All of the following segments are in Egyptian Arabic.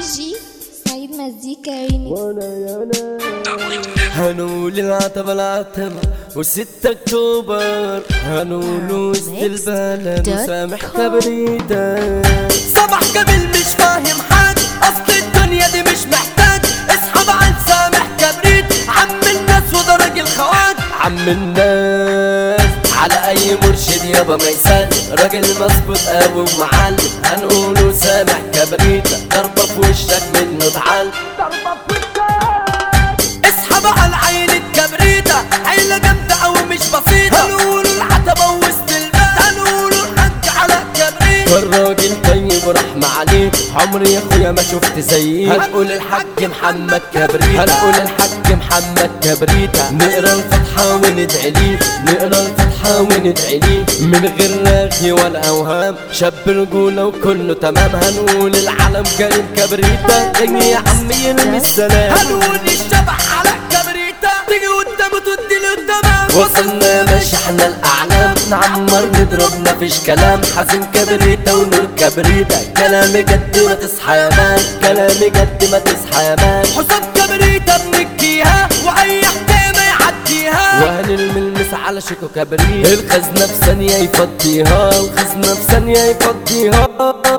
جي سعيد مزيكا ريميكس هنقول العتبة العتبة وستة اكتوبر هنقول وسط البلد وسامح كبريتة صباح جميل مش فاهم حاجة اصل الدنيا دي مش محتاج اسحب عن سامح كبريت عم الناس وده راجل خوات عم الناس على اي مرشد يابا ما يسال راجل مظبوط قوي ومعلم هنقوله سامح كبريتة ضربة في وشك منه تعال اسحب على عين الكبريتة عيلة جامدة أوي مش بسيطة هنقولوا العتبة وسط البلد هنقولوا الحج على الكبريتة الراجل طيب ورحمة عليه عمري يا اخويا ما شفت زيه هنقول الحج محمد كبريتة هنقول الحج محمد كبريتة نقرا الفاتحة وندعي ليه نقرا الفاتحة وندعي ليه من غير رغي ولا أوهام شاب رجولة وكله تمام هنقول العالم كريم كبريتة جاي يا عم يرمي السلام هنقول الشبح على كبريتة تيجي قدامه تدي له التمام وصلنا ماشي احنا الأعلام نعمر نضرب مفيش كلام حزين كبريتة ونور كبريتة كلامي جد ما تصحى يا مان كلامي جد ما تصحى يا مان حسام كبريتة بنكيها وأي حكاية ما يعديها وهنرمي المس على شيكو كبريت الخزنة في ثانية يفضيها الخزنة في ثانية يفضيها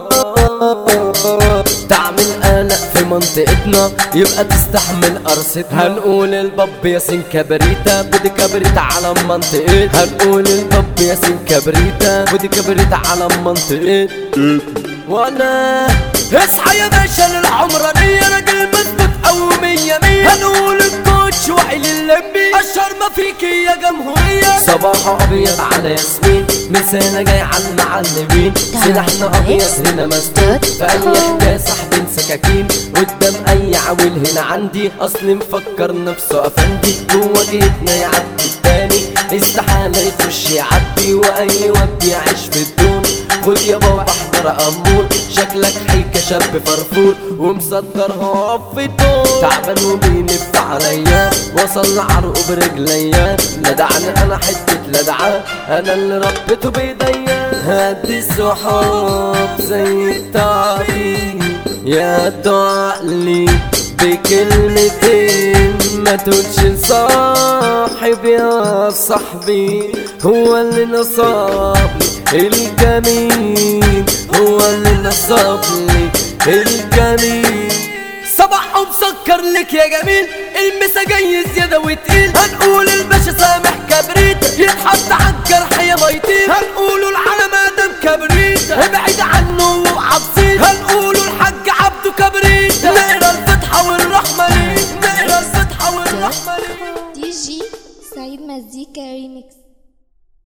تعمل قلق في منطقتنا يبقى تستحمل قرصتنا هنقول الباب ياسين كبريتة بدي كبريتة على منطقتنا هنقول الباب ياسين كبريتة بدي كبريتة على منطقتنا وانا اصحى يا باشا للعمرانية راجل مظبوط او مية مية هنقول الكوتش وعيل اللمبي اشهر ما فيك يا جمهورية صباح ابيض على ياسمين مسانا جاي على المعلمين سلاحنا ابيض هنا مسدود في اي حكاية سحب سكاكين قدام اي عويل هنا عندي اصل مفكر نفسه افندي جوا جيتنا يعدي التاني استحالة يخش يعدي واي واد يعيش في الدون خد يا بابا احضر امور شكلك حيكة شاب فرفور ومصدرها في طول تعبان وبينف عليا وصل لعرقه برجليا لدعني انا حتة لدعة انا اللي ربيته بايديا هدي الصحاب زي التعقيد يا دعاء لي بكلمتين ما تقولش لصاحب يا صاحبي هو اللي نصابني الجميل هو اللي نصابني الجميل صباح مسكر لك يا جميل المسا جاي زيادة وتقيل هنقول الباشا سامح كبريت يتحط على الجرح يا ميتين هنقولوا العالم ادم كبريت ابعد عنه وعبسيت هنقولوا الحاج عبده كبريت نقرا الفتحة والرحمة ليه نقرا الفتحة والرحمة ليه دي جي سعيد مزيكا ريميكس